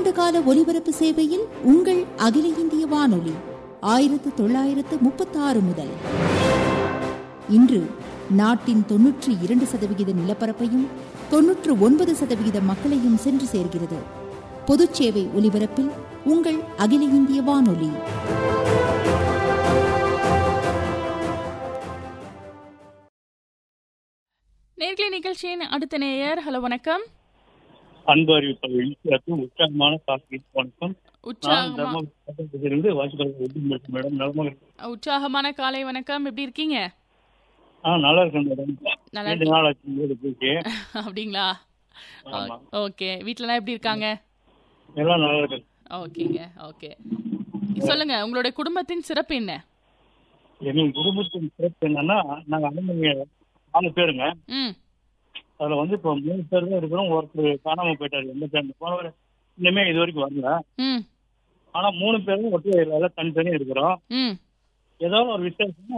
நூறாண்டு கால ஒலிபரப்பு சேவையில் உங்கள் அகில இந்திய வானொலி ஆயிரத்து தொள்ளாயிரத்து முப்பத்தாறு முதல் இன்று நாட்டின் தொன்னூற்றி இரண்டு சதவிகித நிலப்பரப்பையும் தொன்னூற்று ஒன்பது சதவிகித மக்களையும் சென்று சேர்கிறது பொதுச் சேவை ஒலிபரப்பில் உங்கள் அகில இந்திய வானொலி நேர்களை நிகழ்ச்சியின் அடுத்த நேயர் ஹலோ வணக்கம் அன்பு அறிவிப்பாளர் எழுச்சியாக்கு உற்சாகமான காலை வணக்கம் நான் உற்சாகமா தர்மபுரத்திலிருந்து வாசிப்பாளர் எப்படி இருக்கு மேடம் நலமாக இருக்கு உற்சாகமான காலை வணக்கம் எப்படி இருக்கீங்க ஆ நல்லா இருக்கேன் மேடம் நல்லா ரெண்டு நாள் ஆச்சு உங்களோட பேசி அப்படிங்களா ஆமா ஓகே வீட்லலாம் எப்படி இருக்காங்க எல்லாம் நல்லா இருக்கு ஓகேங்க ஓகே சொல்லுங்க உங்களுடைய குடும்பத்தின் சிறப்பு என்ன எங்க குடும்பத்தின் சிறப்பு என்னன்னா நாங்க அண்ணனுங்க நாலு பேருங்க ம் அதுல வந்து இப்போ மூணு பேர் தான் இருக்கிறோம் ஒருத்தர் காணாம போயிட்டாரு எந்த டைம் போனவர் இன்னுமே இது வரைக்கும் வரல ம் ஆனா மூணு பேரும் ஒற்றை எல்லாம் தனித்தனியா இருக்கிறோம் ம் ஏதாவது ஒரு விசேஷம்